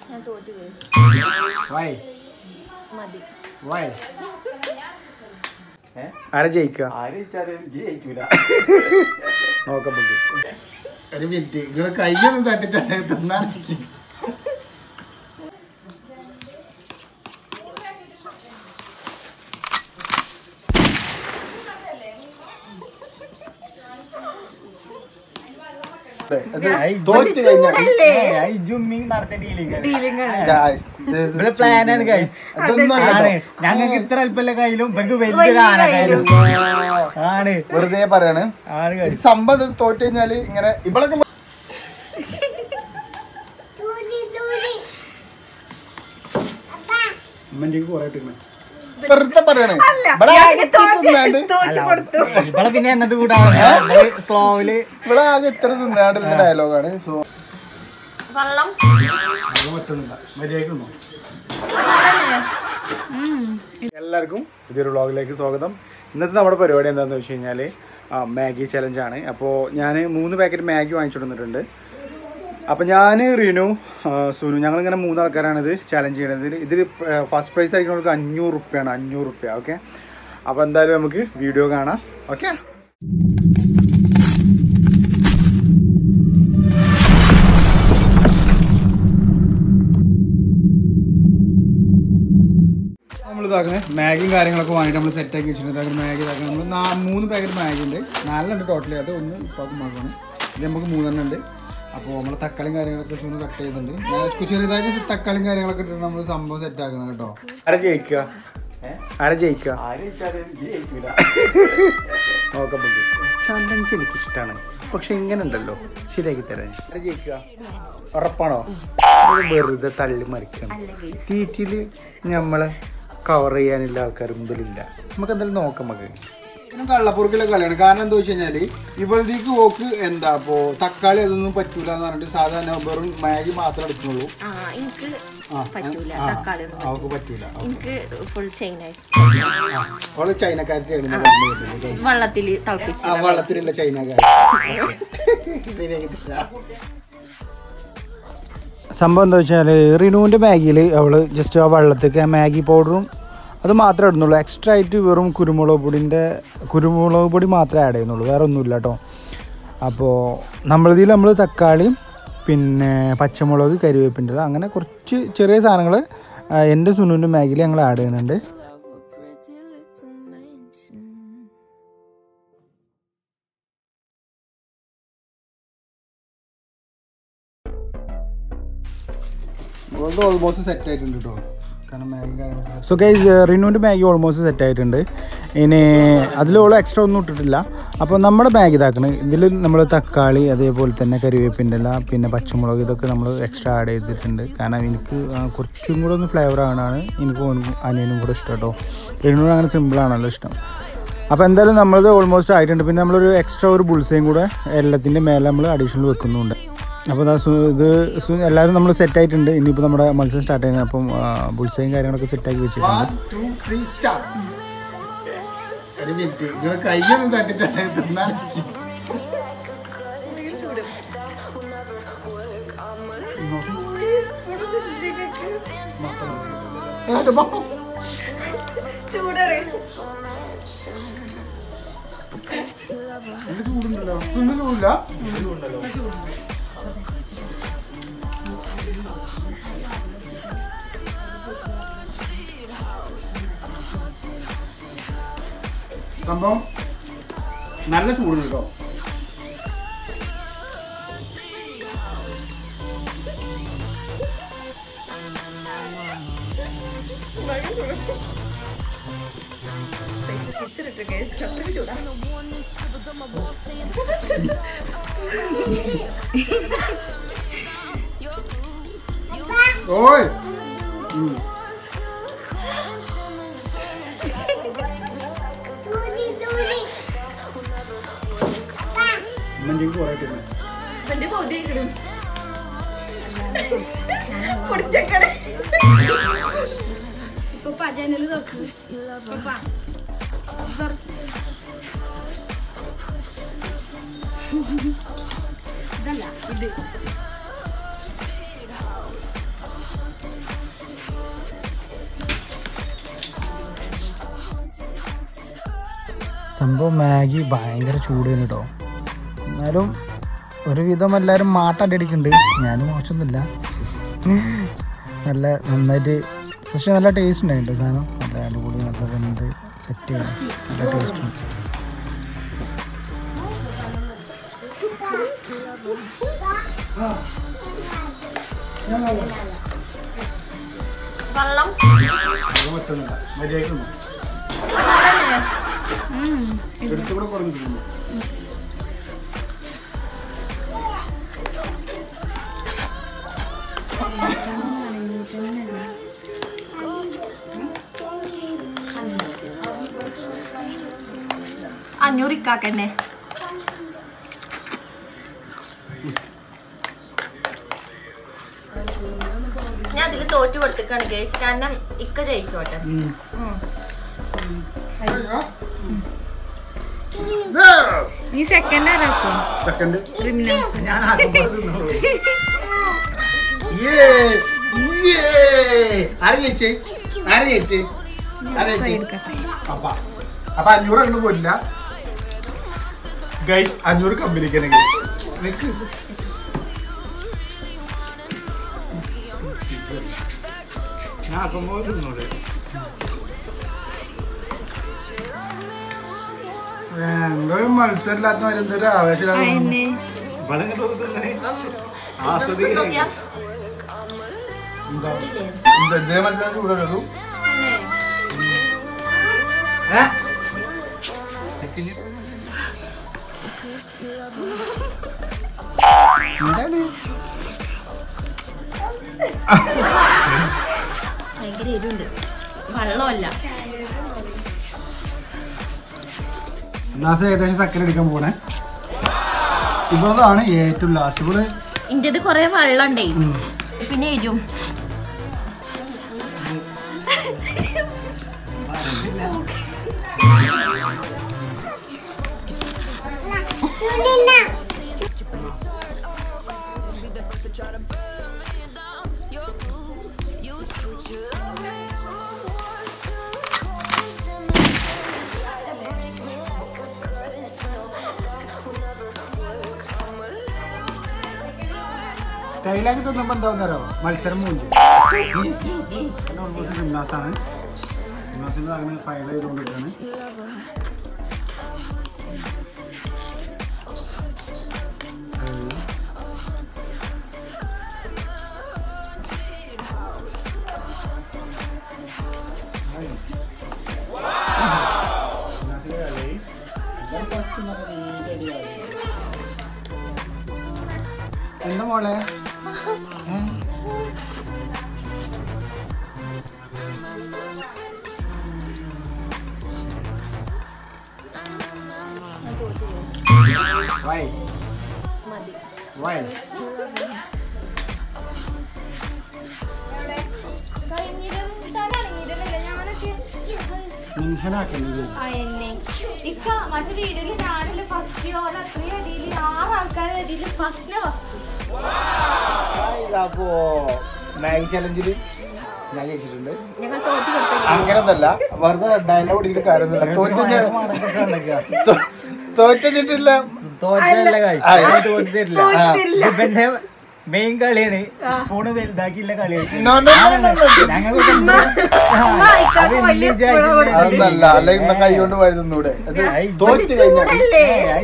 ഞാൻ തോറ്റു case Y മതി വൈ ആരാ ജയിക്കുക നോക്കാം നമുക്ക് ഒരു മിനിറ്റ് നിങ്ങള് കയ്യൊന്നും തട്ടിട്ടാണ് തിന്നാൻ തോറ്റ് ചൂടല്ലേ? ഇവിടെ പ്ലാനാണ് ഗൈസ് അതൊന്നും ആണ് ഞങ്ങൾക്ക് ഇത്ര അല്പല്ല കയ്യിലും ഇവർക്ക് വലിയ വലിയൊരു കയ്യിലും. ആണ് വെറുതെ പറയാണ് ആണ് ഈ സംഭവം തോറ്റ് കഴിഞ്ഞാല് ഇങ്ങനെ ഇവളൊക്കെ വെറുതെ പറയാണ് അല്ല ഇവിടെ ഞാൻ ആകെ ഇത്ര തോറ്റ് തിന്നാണ്ട് തോറ്റ് കൊടുത്തു ഇവിടെ പിന്നെ എന്നത് കൂടാണ് സ്ലോവില് ഇവിടെ ആകെ ഇത്ര തിന്നാണ്ടുള്ള ഡയലോഗാണ് സോ വെള്ളം എല്ലാവർക്കും ഇതൊരു വ്ളോഗിലേക്ക് സ്വാഗതം ഇന്നത്തെ നമ്മുടെ പരിപാടി എന്താണെന്ന് വെച്ച് കഴിഞ്ഞാൽ മാഗി ചലഞ്ചാണ് അപ്പോൾ ഞാൻ മൂന്ന് പാക്കറ്റ് മാഗി വാങ്ങിച്ചു വന്നിട്ടുണ്ട് അപ്പോൾ ഞാൻ റീനു ആ, സുനു ഞങ്ങളിങ്ങനെ മൂന്നാൾക്കാരാണ് ഇത് ചലഞ്ച് ചെയ്യണത് ഇതിൽ ഇതിൽ ഫസ്റ്റ് പ്രൈസ് ആയിരിക്കും അഞ്ഞൂറ് റുപ്യാണ് അഞ്ഞൂറ് റുപ്യ ഓക്കെ അപ്പോൾ എന്തായാലും നമുക്ക് വീഡിയോ കാണാം ഓക്കെ നമ്മൾ ഇതാക്കുന്നത് മാഗിയും കാര്യങ്ങളൊക്കെ വാങ്ങിയിട്ട് നമ്മൾ സെറ്റാക്കി വെച്ചിട്ടുണ്ട് ഇതാക്കുന്നത് മാഗി ഇതാക്കുന്നത് നമ്മൾ നാ- മൂന്ന് പാക്കറ്റ് മാഗി ഉണ്ട് നാലെണ്ണം ടോട്ടലി അത് ഒന്ന് ഇപ്പം മാത്രമാണ് ഇത് നമുക്ക് മൂന്നെണ്ണം ഉണ്ട് അപ്പോൾ നമ്മൾ തക്കാളിയും കാര്യങ്ങളൊക്കെ ഒന്ന് കട്ട് ചെയ്തിട്ടുണ്ട് ഞാൻ ചെറിയതായിട്ട് തക്കാളിയും കാര്യങ്ങളൊക്കെ ഇട്ടിട്ട് നമ്മൾ സംഭവം സെറ്റ് ആക്കണം കേട്ടോ ആരെ ജയിക്കുക ആരെ ജയിക്കുക നോക്കാം ചലഞ്ച് എനിക്ക് ഇഷ്ടമാണ് പക്ഷെ ഇങ്ങനെ ഉണ്ടല്ലോ ശരിയാക്കി തരാൻ ആരെ ജയിക്കുക ഉറപ്പാണോ ഇത് വെറുതെ തള്ളി മറിക്കണം തീറ്റിൽ നമ്മളെ കവർ ചെയ്യാനുള്ള ആൾക്കാർ മുമ്പിലില്ല നമുക്ക് എന്തായാലും നോക്കാം നമുക്ക് കള്ളപ്പുറക്കിലെ കളിയാണ് കാരണം എന്താ വെച്ച് കഴിഞ്ഞാല് ഇവളത്തേക്ക് ഓക്ക് എന്താ അപ്പോ തക്കാളി അതൊന്നും പറ്റൂല എന്ന് പറഞ്ഞിട്ട് സാധാരണ വെറും മാഗി മാത്രമേ എടുക്കുന്നുള്ളൂ ആ എനിക്ക് ആ, പറ്റൂല ആ, തക്കാളി ഒന്നും അവക്ക് പറ്റൂല എനിക്ക് ഫുൾ ചൈനൈസ് അവള് ചൈനക്കാരത്തെയാണ് ഞാൻ പറഞ്ഞു വരുന്നത്. വെള്ളത്തിൽ തിളപ്പിച്ച് ആ വള്ളത്തിലുള്ള ചൈനക്കാരൻ ശരിയാക്കി തരാം. സംഭവം എന്താ വെച്ചാൽ റിനുവിൻ്റെ മാഗിയിൽ അവൾ ജസ്റ്റ് ആ വെള്ളത്തേക്ക് ആ മാഗി പൗഡറും അത് മാത്രമേ ഇടുന്നുള്ളൂ എക്സ്ട്രാ ആയിട്ട് വെറും കുരുമുളക് പൊടിൻ്റെ കുരുമുളക് പൊടി മാത്രമേ ആഡ് ചെയ്യുന്നുള്ളൂ വേറെ ഒന്നുമില്ല കേട്ടോ അപ്പോൾ നമ്മളിതിൽ നമ്മൾ തക്കാളിയും പിന്നെ പച്ചമുളക് കരിവേപ്പിൻ്റെ ഇല അങ്ങനെ കുറച്ച് ചെറിയ സാധനങ്ങൾ എൻ്റെ സുനുവിൻ്റെ മാഗിയിൽ ഞങ്ങൾ ആഡ് ചെയ്യുന്നുണ്ട് ഓൾമോസ്റ്റ് സെറ്റ് ആയിട്ടുണ്ട് കേട്ടോ കാരണം മാഗി കാര്യങ്ങളൊക്കെ സോ ഗൈസ് റിനുവിൻ്റെ മാഗി ഓൾമോസ്റ്റ് സെറ്റ് ആയിട്ടുണ്ട് ഇനി അതിലോളം എക്സ്ട്രാ ഒന്നും ഇട്ടിട്ടില്ല അപ്പോൾ നമ്മുടെ മാഗി ഇതാക്കണം ഇതിൽ നമ്മൾ തക്കാളി അതേപോലെ തന്നെ കരിവേപ്പിൻ്റെ ഇല പിന്നെ പച്ചമുളക് ഇതൊക്കെ നമ്മൾ എക്സ്ട്രാ ആഡ് ചെയ്തിട്ടുണ്ട് കാരണം എനിക്ക് ആ, കുറച്ചും കൂടെ ഒന്ന് ഫ്ലേവർ ആണാണ് എനിക്ക് ഓനും അനിയനും കൂടെ ഇഷ്ടം കേട്ടോ റിനുവിന് അങ്ങനെ സിമ്പിളാണല്ലോ ഇഷ്ടം അപ്പോൾ എന്തായാലും നമ്മളത് ഓൾമോസ്റ്റ് ആയിട്ടുണ്ട് പിന്നെ നമ്മളൊരു എക്സ്ട്രാ ഒരു ബുൾസയും കൂടെ എല്ലാത്തിൻ്റെ മേലെ നമ്മൾ അഡീഷണൽ വെക്കുന്നുണ്ട് അപ്പോൾ ദാ സു- ഇത് സു- എല്ലാവരും നമ്മൾ സെറ്റ് ആയിട്ടുണ്ട് ഇനിയിപ്പോൾ നമ്മുടെ മത്സരം സ്റ്റാർട്ട് ചെയ്യുന്നത് അപ്പം ബുൾസയും കാര്യങ്ങളൊക്കെ സെറ്റാക്കി വെച്ചിട്ടുണ്ട് ഒരു മിനിറ്റ് നിങ്ങൾ കയ്യൊന്നും തട്ടിട്ടാണ് തിന്നാൻ ചൂടാണ് ചൂടുണ്ടല്ലോ ചൂടില്ല സംഭവം നല്ല ചൂടുണ്ട് കേട്ടോ പിച്ചിട്ട് കേസ് അത്രയ്ക്ക് ചൂടാ ഓയ് ഉം. ഉമ്മൻ്റെക്ക് കുറേ തിന്നു. എന്റെ പൗതി പൊടിച്ചക്കടേ പപ്പ ജനൽ തുറക്ക് പപ്പ ഇതല്ല ഇത് സംഭവം മാഗി ഭയങ്കര ചൂട് കേട്ടോ എന്നാലും ഒരുവിധം എല്ലാവരും മാട്ടടിക്കുന്നുണ്ട് ഞാനും മോശമൊന്നുമില്ല നല്ല നന്നായിട്ട് പക്ഷെ നല്ല ടേസ്റ്റ് ഉണ്ടായിട്ടോ സാധനം നല്ല അടിപൊളി നല്ല വെന്ത് സെറ്റ് ചെയ്യണം നല്ല ടേസ്റ്റ് ഉണ്ട് വെള്ളം അഞ്ഞൂറ് ഇക്കാക്കന്നെ ഞാൻ അതിൽ തോറ്റു കൊടുത്തേക്കാണ് ഗേസ് കാരണം ഇക്ക ജയിച്ചോട്ടെ നീ സെക്കൻഡ് ആരാക്കോ ഞാൻ ആദ്യം പറഞ്ഞത് ആര് ജയിച്ചേ ആര് ജയിച്ചേ ആര് ജയിച്ചേ അപ്പ അപ്പൊ അഞ്ഞൂറ് അങ്ങോട്ട് പോരില്ല ഗൈസ് അഞ്ഞൂറ് കമ്പനിക്ക് തന്നെ ഗൈസ് നിക്ക് ഞാൻ ആക്കുമ്പോൾ തിന്നൂടെ ഞങ്ങൾ മത്സരമില്ലാത്ത മാതിരി എന്തൊരു ആവേശം എന്നെ നോക്കിയാ ഇതേ മത്സരം ചൂടരുത് എന്താണ് ഭയങ്കര എരിവുണ്ട് വെള്ളമല്ല ലാസ്റ്റ് ഏകദേശം സെക്കൻഡ് എടുക്കാൻ പോണേ ഇവളതാണ് ഏറ്റവും ലാസ്റ്റ് ഇവള് ഇന്റത് കൊറേ വെള്ളം ഉണ്ടേ പിന്നെ എരിവും കയ്യിലാക്കി തിന്നുമ്പോ എന്താവുന്നോ മത്സരം മൂഞ്ചു ഓൾമോസ്റ്റ് ജിംനാസാണ് ജിംനാസിന്റെ അങ്ങനെ ഫയൽ ചെയ്തുകൊണ്ടിരിക്കുകയാണ് എന്താ മോളെ Why? മതി Why? മിൻഹനാക്കല്ലേ ഇക്ക മറ്റേ വീഡിയോയില് ഞാനല്ലേ ഫസ്റ്റ് പോലെ അത്രയും അടിയിൽ ആറ് ആൾക്കാരുടെ അടിയിൽ ഫസ്റ്റിനെ ഫസ്റ്റ് അപ്പോ മാഗി ചലഞ്ചില് ഞാൻ ജയിച്ചിട്ടുണ്ട് ഞങ്ങൾ തോറ്റു കൊടുത്തു അങ്ങനൊന്നല്ല വെറുതെ ഡയലോഗ് ഓടിയിട്ട് കാര്യമൊന്നുമില്ല തോറ്റു തോറ്റിട്ടില്ല ഇവന്റെ മെയിൻ കളിയാണ് സ്പൂണ് വലുതാക്കിയില്ല കളിയാണ് അതൊന്നല്ല അല്ല ഇമ്മ കൈ കൊണ്ട് വരുന്നൂടെ അത് തോറ്റ് കഴിഞ്ഞാൽ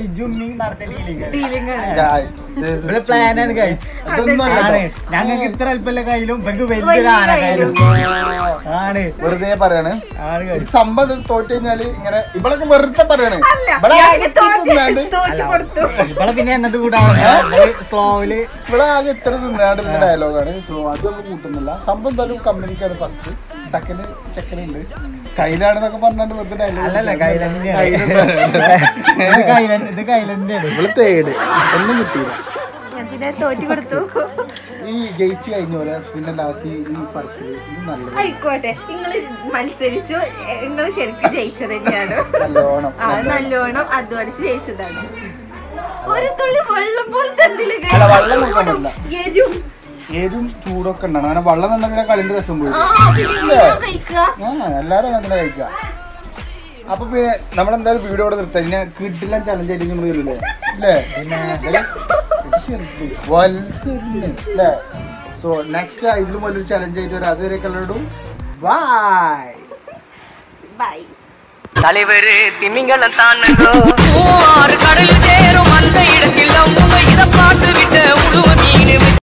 പ്ലാനാണ് ഗൈസ് അതൊന്നുമല്ല ഞങ്ങൾക്ക് ഇത്ര അല്പല്ല കയ്യിലും ഇവർക്ക് വലിയൊരു കയ്യിലും ആണ് വെറുതെ പറയാണ് ആണ് guys. ഒരു സംഭവം തോറ്റ് കഴിഞ്ഞാല് ഇങ്ങനെ ഇവളൊക്കെ വെറുതെ പറയാണ് ഇവിടെ തോറ്റു കൊടുത്തു ഇവളെ പിന്നെ എന്നത് കൂടാണ് സ്ലോവില് ഇവിടെ ആകെ ഇത്ര തിന്നാണ്ടുള്ള ഡയലോഗാണ് സോ അത് നമ്മൾ കൂട്ടുന്നില്ല സംഭവം എന്തായാലും കമ്പനിക്കാണ് ഫസ്റ്റ് സെക്കൻഡ് സെക്കൻഡ് ഉണ്ട് കയ്യിലാണെന്നൊക്കെ പറഞ്ഞാണ്ട് വെറുതെ അല്ലല്ല ഡയലോഗ് കൈലന്റെ കൈലൻ ഇത് കൈലന്റെ ഇവള് തേട് ഒന്നും കിട്ടിയില്ല ഞാൻ പിന്നെ തോറ്റു കൊടുത്തു ഈ ജയിച്ചു കഴിഞ്ഞോലെ പിന്നെ ലാസ്റ്റ് ഈ പറിച്ചത് ഇത് നല്ലത് ആയിക്കോട്ടെ നിങ്ങള് മത്സരിച്ചു നിങ്ങൾ ശരിക്കും ജയിച്ചത് തന്നെയാണ് നല്ലോണം ആ നല്ലോണം അധ്വാനിച്ച് ജയിച്ചതാണ് ഒരു തുള്ളി വെള്ളം പോലത്തെ എന്തിലും അല്ല വെള്ളം നോക്കാൻ പറ്റില്ല എരും എരും ചൂടൊക്കെ ഉണ്ടാണ് അങ്ങനെ വെള്ളം തന്നെ പിന്നെ കളിന്റെ രസം പോയി ആ പിന്നെ ഇങ്ങനെ കഴിക്കുക ആ എല്ലാരും അങ്ങനെ കഴിക്കുക അപ്പൊ പിന്നെ നമ്മളെന്തായാലും വീഡിയോ ഇവിടെ നിർത്താം ഇനി കിട്ടില്ല ചലഞ്ച് ആയിട്ട് നമ്മൾ തരില്ലേ അല്ലേ പിന്നെ വലുതന്നെ അല്ലേ സോ നെക്സ്റ്റ് ഇതിലും വലിയൊരു ചലഞ്ച് ആയിട്ട് വരാം അതുവരെ കല്ലടും ബൈ ബൈ தலைவரு திமிங்கலம் தானுங்கோ ஆறு கடல் சேரும் அந்த இடத்தில் அவங்க இதை பார்த்து விட்ட உழுவ